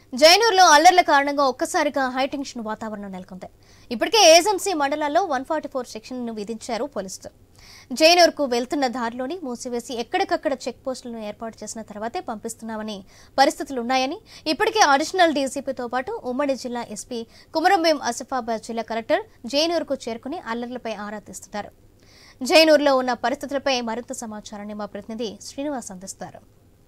జైనూరులో అల్లర్ల కారణంగా ఒక్కసారిగా హైటెన్షన్ వాతావరణం నెలకొంది ఇప్పటికే ఏజెన్సీ మండలాల్లో వన్ ఫార్టీ ఫోర్ సెక్షన్ ను విధించారు పోలీసులు జైనూరుకు వెళ్తున్న దారిలోని మూసివేసి ఎక్కడికక్కడ చెక్ పోస్టులను ఏర్పాటు చేసిన తర్వాతే పంపిస్తున్నామని పరిస్థితులున్నాయని ఇప్పటికే అడిషనల్ డీసీపీతో పాటు ఉమ్మడి జిల్లా ఎస్పీ కుమరంభీం ఆసిఫాబాద్ జిల్లా కలెక్టర్ జైనూరుకు చేరుకుని అల్లర్లపై ఆరా తీస్తున్నారు జైనూరులో ఉన్న పరిస్థితులపై మరింత సమాచారాన్ని మా ప్రతినిధి శ్రీనివాస్ అందిస్తారు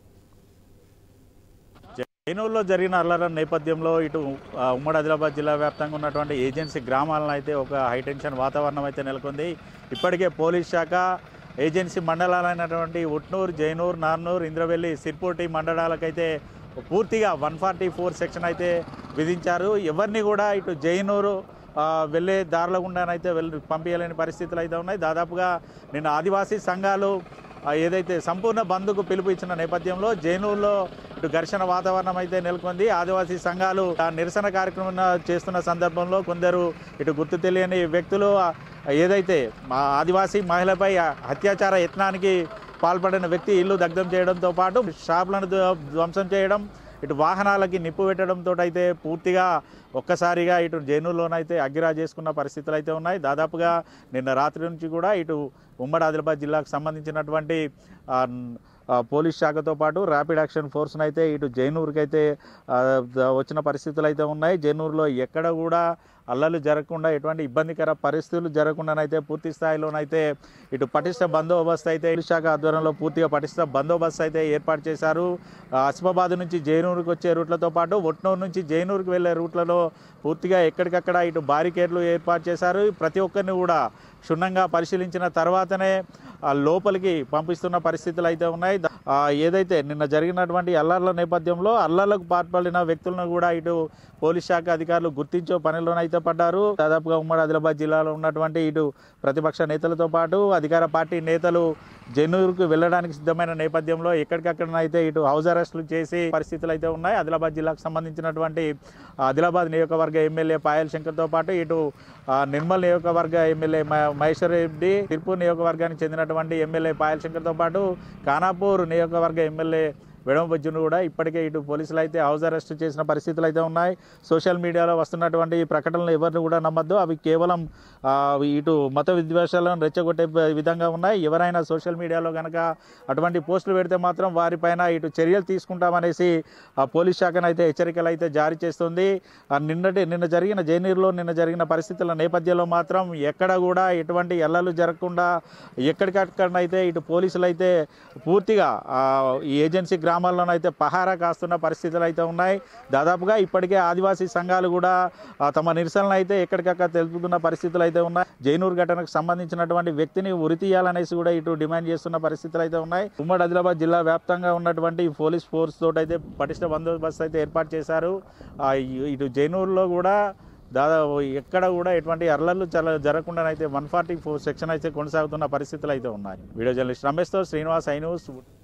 జైనూరులో జరిగిన అల్లర్ల నేపథ్యంలో ఇటు ఆ, ఉమ్మడి ఆదిలాబాద్ జిల్లా వ్యాప్తంగా ఉన్నటువంటి ఏజెన్సీ గ్రామాలను అయితే ఒక హైటెన్షన్ వాతావరణం అయితే నెలకొంది ఇప్పటికే పోలీస్ శాఖ ఏజెన్సీ మండలాలైనటువంటి ఉట్నూరు జైనూర్ నార్నూర్ ఇంద్రవెల్లి సిర్పూటి మండలాలకైతే పూర్తిగా వన్ ఫార్టీ ఫోర్ సెక్షన్ అయితే విధించారు ఎవరిని కూడా ఇటు జైనూరు ఆ, వెళ్ళే దారుల గుండానైతే వెళ్ళి పంపించలేని పరిస్థితులు అయితే ఉన్నాయి దాదాపుగా నిన్న ఆదివాసీ సంఘాలు ఆ, ఏదైతే సంపూర్ణ బంద్కు పిలుపు ఇచ్చిన నేపథ్యంలో జైనూరులో ఇటు ఘర్షణ వాతావరణం అయితే నెలకొంది ఆదివాసీ సంఘాలు ఆ నిరసన కార్యక్రమం చేస్తున్న సందర్భంలో కొందరు ఇటు గుర్తు తెలియని వ్యక్తులు ఆ, ఏదైతే మా ఆదివాసీ మహిళపై ఆ అత్యాచార యత్నానికి పాల్పడిన వ్యక్తి ఇల్లు దగ్ధం చేయడంతో పాటు షాపులను ధ్వ- ధ్వంసం చేయడం ఇటు వాహనాలకి నిప్పు పెట్టడంతో అయితే పూర్తిగా ఒక్కసారిగా ఇటు జైనూరులోనైతే అగ్గిరా చేసుకున్న పరిస్థితులు అయితే ఉన్నాయి దాదాపుగా నిన్న రాత్రి నుంచి కూడా ఇటు ఉమ్మడి ఆదిలాబాద్ జిల్లాకు సంబంధించినటువంటి ఆ, ఆ, పోలీస్ శాఖతో పాటు ర్యాపిడ్ యాక్షన్ ఫోర్స్ని అయితే ఇటు జైనూరుకి అయితే ఆ, ద- వచ్చిన పరిస్థితులు అయితే ఉన్నాయి జైనూరులో ఎక్కడ కూడా అల్లలు జరగకుండా ఎటువంటి ఇబ్బందికర పరిస్థితులు జరగకుండానైతే పూర్తి స్థాయిలోనైతే ఇటు పటిష్ట బందోబస్తు అయితే పోలీస్ శాఖ ఆధ్వర్యంలో పూర్తిగా పటిష్ట బందోబస్తు అయితే ఏర్పాటు చేశారు ఆ, ఆసిఫాబాద్ నుంచి జైనూరుకి వచ్చే రూట్లతో పాటు ఒట్నూరు నుంచి జైనూరుకి వెళ్ళే రూట్లలో పూర్తిగా ఎక్కడికక్కడ ఇటు బారికేడ్లు ఏర్పాటు చేశారు ప్రతి ఒక్కరిని కూడా క్షుణ్ణంగా పరిశీలించిన తర్వాతనే ఆ, లోపలికి పంపిస్తున్న పరిస్థితులు అయితే ఉన్నాయి ద- ఆ, ఏదైతే నిన్న జరిగినటువంటి అల్లర్ల నేపథ్యంలో అల్లర్లకు పాల్పడిన వ్యక్తులను కూడా ఇటు పోలీస్ శాఖ అధికారులు గుర్తించే పనిలోనైతే పడ్డారు దాదాపుగా ఉమ్మడి ఆదిలాబాద్ జిల్లాలో ఉన్నటువంటి ఇటు ప్రతిపక్ష నేతలతో పాటు అధికార పార్టీ నేతలు జైనూరుకు వెళ్ళడానికి సిద్ధమైన నేపథ్యంలో ఎక్కడికక్కడనైతే ఇటు హౌస్ అరెస్టులు చేసి పరిస్థితులు అయితే ఉన్నాయి ఆదిలాబాద్ జిల్లాకు సంబంధించినటువంటి ఆదిలాబాద్ నియోజకవర్గ ఎమ్మెల్యే పాయల్ శంకర్తో పాటు ఇటు ఆ, నిర్మల్ నియోజకవర్గ ఎమ్మెల్యే మ- మహేశ్వర్ రెడ్డి తిరుపూర్ నియోజకవర్గానికి చెందినటువంటి ఎమ్మెల్యే పాయల్ శంకర్తో పాటు ఖానాపూర్ నియోజకవర్గ ఎమ్మెల్యే వెడమబొజ్జును కూడా ఇప్పటికే ఇటు పోలీసులు అయితే హౌస్ అరెస్ట్ చేసిన పరిస్థితులు అయితే ఉన్నాయి సోషల్ మీడియాలో వస్తున్నటువంటి ఈ ప్రకటనలు ఎవరిని కూడా నమ్మద్దు అవి కేవలం ఆ, ఇటు మత విద్వేషాలను రెచ్చగొట్టే ప- విధంగా ఉన్నాయి ఎవరైనా సోషల్ మీడియాలో కనుక అటువంటి పోస్టులు పెడితే మాత్రం వారిపైన ఇటు చర్యలు తీసుకుంటామనేసి ఆ పోలీస్ శాఖను అయితే హెచ్చరికలు అయితే జారీ చేస్తుంది ఆ నిన్నటి నిన్న జరిగిన జైనీరులో నిన్న జరిగిన పరిస్థితుల నేపథ్యంలో మాత్రం ఎక్కడ కూడా ఎటువంటి ఎల్లలు జరగకుండా ఎక్కడికక్కడనైతే ఇటు పోలీసులు అయితే పూర్తిగా ఆ, ఈ ఏజెన్సీ గ్రామాల్లోనైతే పహారా కాస్తున్న పరిస్థితులు అయితే ఉన్నాయి దాదాపుగా ఇప్పటికే ఆదివాసీ సంఘాలు కూడా ఆ, తమ నిరసనలు అయితే ఎక్కడికక్కడ తెలుపుతున్న పరిస్థితులు అయితే ఉన్నాయి జైనూరు ఘటనకు సంబంధించినటువంటి వ్యక్తిని ఉరి తీయాలనేసి కూడా ఇటు డిమాండ్ చేస్తున్న పరిస్థితులు అయితే ఉన్నాయి ఉమ్మడి ఆదిలాబాద్ జిల్లా వ్యాప్తంగా ఉన్నటువంటి ఈ పోలీస్ ఫోర్స్ తోటి అయితే పటిష్ట బందోబస్తు అయితే ఏర్పాటు చేశారు ఆ, ఇ- ఇటు జైనూరులో కూడా దాదాపు ఎక్కడ కూడా ఎటువంటి అర్లలు చల జరగకుండా అయితే వన్ ఫార్టీ ఫోర్ సెక్షన్ అయితే కొనసాగుతున్న పరిస్థితులు అయితే ఉన్నాయి వీడియో జర్నలిస్ట్ రమేష్తో శ్రీనివాస్ ఐ న్యూస్